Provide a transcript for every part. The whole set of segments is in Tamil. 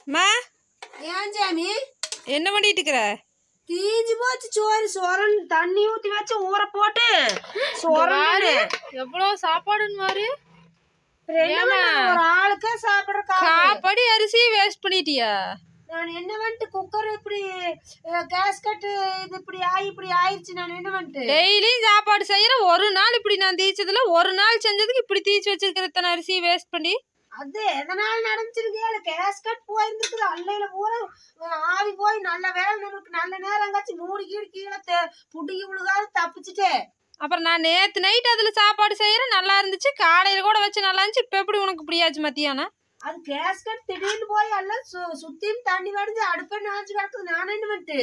மா ஏன் சாமி என்ன பண்ணிட்டு இருக்கிற தீஞ்சு போச்சு சோறு சோறன் தண்ணி ஊத்தி வச்சு ஊற போட்டு சோறன்னு எவ்வளவு சாப்பாடுன்னு மாறு ஒரு ஆளுக்கே சாப்பிடுற கா- காப்படி அரிசி வேஸ்ட் பண்ணிட்டியா நான் என்ன வந்துட்டு குக்கர் இப்படி கேஸ்கட் இது இப்படி ஆகி இப்படி ஆயிடுச்சு நான் என்ன வந்துட்டு டெய்லியும் சாப்பாடு செய்யற ஒரு நாள் இப்படி நான் தீச்சதுல ஒரு நாள் செஞ்சதுக்கு இப்படி தீச்சு வச்சிருக்கிற இத்தனை அரிசி வேஸ்ட் பண்ணி அது எதனால நடந்துச்சிருக்கு கேஸ்கட் போயிருந்துருக்குது அல்லையில பூரா அஹ், ஆவி போய் நல்ல வேலை நமக்கு நல்ல நேரம் காச்சு மூடி கீழே கீழே தெ- புடுங்கி விழுகாது தப்பிச்சுட்டே அப்புறம் நான் நேத்து நைட் அதுல சாப்பாடு செய்யறேன் நல்லா இருந்துச்சு காலையில கூட வச்சு நல்லா இருந்துச்சு இப்ப எப்படி உனக்கு இப்படியாச்சு மத்தியானம் அது கேஸ்கட் திடீர்னு போய் எல்லாம் சு சுத்தின்னு தண்ணி வடிஞ்சு அடுப்பே நாச்சு கிடக்குது நான் என்ன பண்ணிட்டு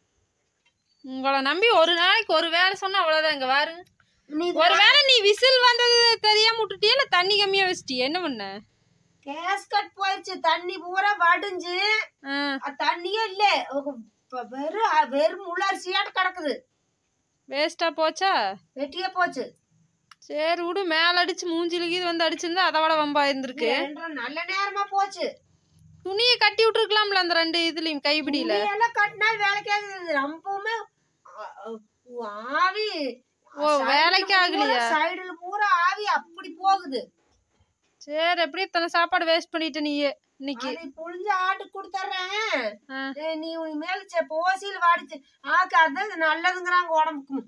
உங்களை நம்பி ஒரு நாளைக்கு ஒரு வேலை சொன்னா அவ்வளவுதான் இங்க வாரு நீ ஒருவேளை நீ விசில் வந்தது தெரியாம விட்டுட்டியா இல்ல தண்ணி கம்மியா வச்சிட்டியா என்ன பண்ண கேஸ்கட் போயிடுச்சு தண்ணி பூரா வடிஞ்சு ஆ, அது தண்ணியே இல்ல ஒ- ப- வெறும் அ- வெறும் முள்ளரிசியாட்டு கிடக்குது வேஸ்டா போச்சா வெட்டியே போச்சு சரி விடு மேல அடிச்சு மூஞ்சில கீது வந்து அடிச்சிருந்தா அதை விட வம்பா இருந்திருக்கு ரெண்டரை நல்ல நேரமா போச்சு துணியை கட்டி விட்டுருக்கலாம்ல அந்த ரெண்டு இதுலயும் கைப்பிடியில துணி எல்லாம் கட்டினால் வேலைக்கு ஆகுது ரொம்பவுமே அ- அ- ஆவி ஓ, வேலைக்கு ஆகலையா? சைடுல பூரா ஆவி அப்படி போகுது சரி எப்படி இத்தனை சாப்பாடு வேஸ்ட் பண்ணிட்ட நீ இன்னைக்கு அதை புழிஞ்சு ஆட்டுக்கு கொடுத்துட்றேன் ஆ, ஏய், நீ உன் மேல சே- போசியில் வாடிச்சு ஆக்கு அதான் நல்லதுங்கிறாங்க உடம்புக்கு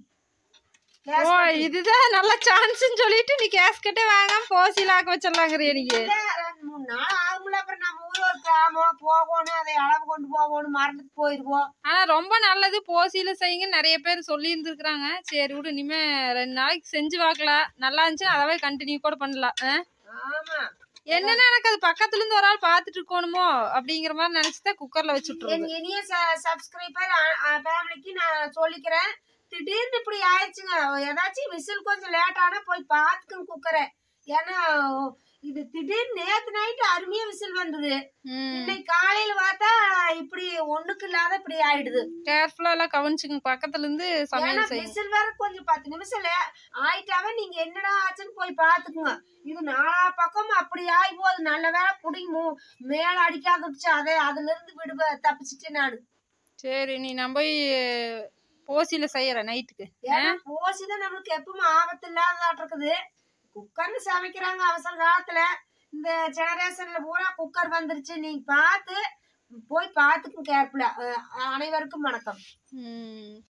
ஓ இதுதான் நல்ல சான்ஸ்னு சொல்லிட்டு நீ கேஸ்கட்டே வாங்காம போசியில் ஆக்க வச்சிடலாங்கிறிய நீங்க இல்ல, ரெண்டு மூணு நாள் ஆகும்ல அப்புறம் நம்ம ஊர் ஒரு கிராமம் போகணும் அதை அளவு கொண்டு போகணும் மறந்துட்டு போயிருவோம் ஆனா ரொம்ப நல்லது போசியில செய்யுங்க நிறைய பேர் சொல்லி இருந்திருக்காங்க சரி விடு இனிமே ரெண்டு நாளைக்கு செஞ்சு பார்க்கலாம் நல்லா இருந்துச்சுன்னா அதவே கண்டினியூ கூட பண்ணலாம் ஆ? ஆமா என்னன்னா எனக்கு அது பக்கத்துல இருந்து ஒரு ஆள் பாத்துட்டு இருக்கணுமோ அப்படிங்கிற மாதிரி நினைச்சுதான் குக்கர்ல வச்சு விட்டுருது என் இனிய சப்ஸ்கிரைபர் ஃபேமிலிக்கு நான் சொல்லிக்கிறேன் திடீர்னு இப்படி ஆயிடுச்சுங்க ஏதாச்சும் விசில் கொஞ்சம் லேட் ஆனா போய் பார்த்துக்குங்க குக்கரை ஏன்னா இது திடீர்னு நேத்து நைட்டு அருமையா விசில் வந்தது ம் இன்னைக்கு காலையில பார்த்தா இப்படி ஒண்ணுக்கு இல்லாத இப்படி ஆயிடுது கேர்ஃபுல்லா எல்லாம் கவனிச்சுங்க பக்கத்துல இருந்து ஏன்னா சமையல் செய்யுங்க விசில் வேற கொஞ்சம் பத்து நிமிஷம் லே- ஆயிட்டாவே நீங்க என்னடா ஆச்சுன்னு போய் பாத்துக்குங்க இது நாலா பக்கம் அப்படி ஆகி போகுது நல்ல வேலை புடிங்க மூ- மேல அடிக்காதுச்சு அதை அதுல இருந்து விடுவ தப்பிச்சுட்டேன் நானு சரி நீ நான் போய் போசியில செய்யறேன் நைட்டுக்கு ஏன்னா போசிதான் நம்மளுக்கு எப்பவுமே ஆபத்து இல்லாததாட்டு இருக்குது குக்கர்னு சமைக்கிறாங்க அவசர காலத்துல இந்த ஜெனரேஷன்ல பூரா குக்கர் வந்துருச்சு நீங்க பார்த்து போய் பார்த்துக்கும் கேர்ஃபுல்லா அனைவருக்கும் வணக்கம் ம்